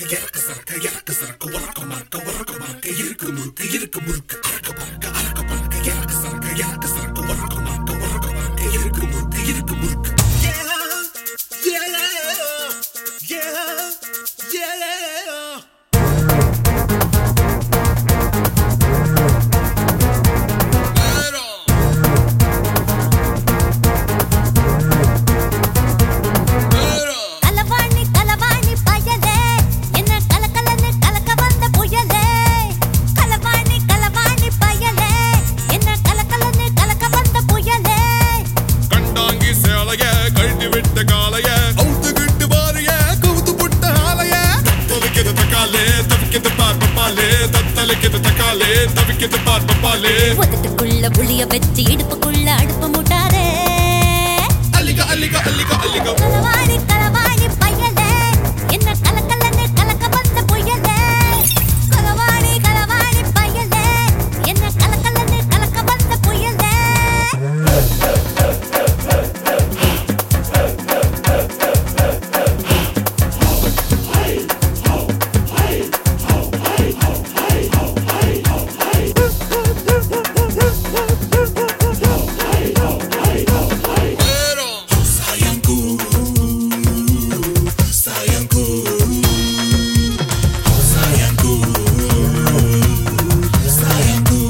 இறக்கு சரக்கு இறக்கு சரக்கு உறக்க மறக்க உறக்க மறக்க இருக்கு முறுக்கு இருக்கு முறுக்கு அறக்க பறக்க அறக்க பறக்க இறக்கு சரக்கு இறக்கு சரக்கு உறக்க மறக்க உறக்க மறக்க இருக்கு முறுக்கு இருக்கு முறுக்கு Yeah, yeah, yeah, yeah. கலவாணி கலவாணி பயலே என்ன கலக்கலன்னு கலக்க வந்த புயலே கலவாணி கலவாணி பயலே என்ன கலக்கலன்னு கலக்க வந்த புயலே கண்டாங்கி சேலைய கழட்டி விட்ட காலைய அவுத்துக்கிட்டு வாரிய கவுத்து புட்ட ஆலைய தத்தலிக்குது தக்காலே தவிக்குது பார்ப்ப பாலே தத்தலிக்குது தக்காலே தவிக்குது பார்ப்ப பாலே உதட்டுக்குள்ள புளிய வச்சு இடுப்புக்குள்ள அடுப்பு முட்டாரே அல்லிக அல்லிக அல்லிக அல்லிக கலவாணி கலவாணி பயலே என்ன கலக்கலன்னு கலக்க வந்த புயலே கலவாணி கலவாணி பயலே என்ன கலக்கலன்னு கலக்க வந்த புயலே Sayangku, sayangku, sayangku, sayangku.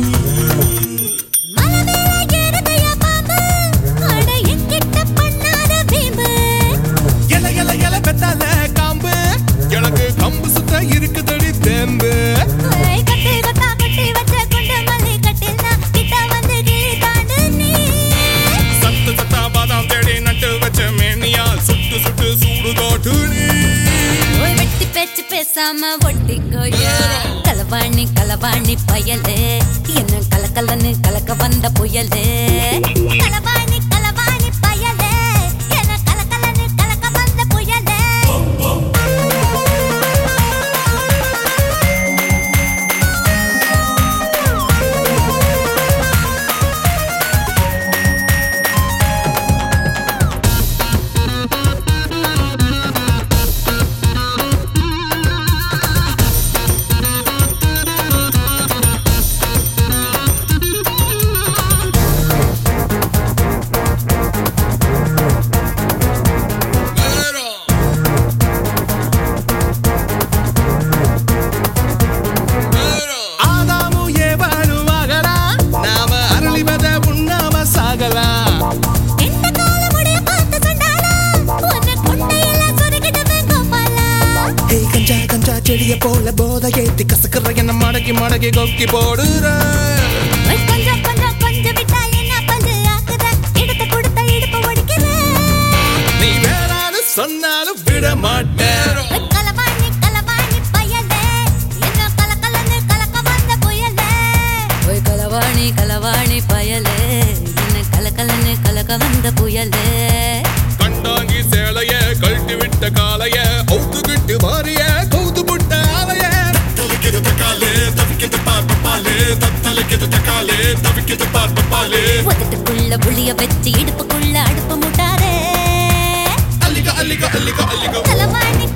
மலை மேல ஏறுதையா பாம்பு அட என்கிட்ட பண்ணாத வீம்பு எல எல எல பெத்தால காம்பு எனக்கு கம்பு சுத்த இருக்குதடி தேம்பு ஏய், கட்டி கொத்தா கட்டி வச்ச குண்டு மல்லி கட்டில்னா கிட்ட வந்து கிளி தாண்டு நீ சத்து சத்தா பாதாம் தேடி நட்டு வச்ச மேனியா சுட்டு சுட்டு சூடு காட்டு நீ ஓய் வெட்டி பேச்சு பேசாம ஒட்டிக்கோயா கலவாணி கலவாணி பயலே என்ன கலக்கலன்னு கலக்க வந்த புயலே கலவாணி கலவாணி பயலே என்ன கலக்கலன்னு கலக்க வந்த புயலே ஆதாமு ஏவாளு ஆகலாம் நாம அரளிவத உண்ணாம சாகலாம் எந்த காலமுடைய பார்த்து சொன்னாலா உன்னை கொண்டையில சொருகிடுவேன் கோபாலா ஏய் கஞ்சா கஞ்சா செடிய போல போத ஏத்தி கசக்குற என்ன மடக்கி மடக்கி கொக்கி போடுற ஓய் கொஞ்சம் கொஞ்சம் கொஞ்சம் விட்டா என்ன பல்லு ஆக்குற எடுத்து கொடுத்த இடுப்பு ஒடிக்கிற நீ வேறாது சொன்னாலும் விட மாட்டேன் ஓய் கலவாணி கலவாணி பயலே என்ன கலக்கலன்னு கலக்க வந்த புயலே ஓய் கலவாணி கலவாணி பயலே என்ன கலக்கலன்னு கலக்க வந்த புயலே கண்டாங்கி சேலைய கழட்டி விட்ட காலைய அவுத்துக்கிட்டு மாறிய கவுத்து புட்ட ஆலைய தத்தலிக்குது தக்காலே தவிக்குது பார்ப்ப பாலே தத்தலிக்குது தக்காலே தவிக்குது பார்ப்ப பாலே உதட்டுக்குள்ள புளிய வச்சு இடுப்புக்குள்ள அடுப்பு முட்டாரே அல்லிக அல்லிக அல்லிக அல்லிக கலவாணி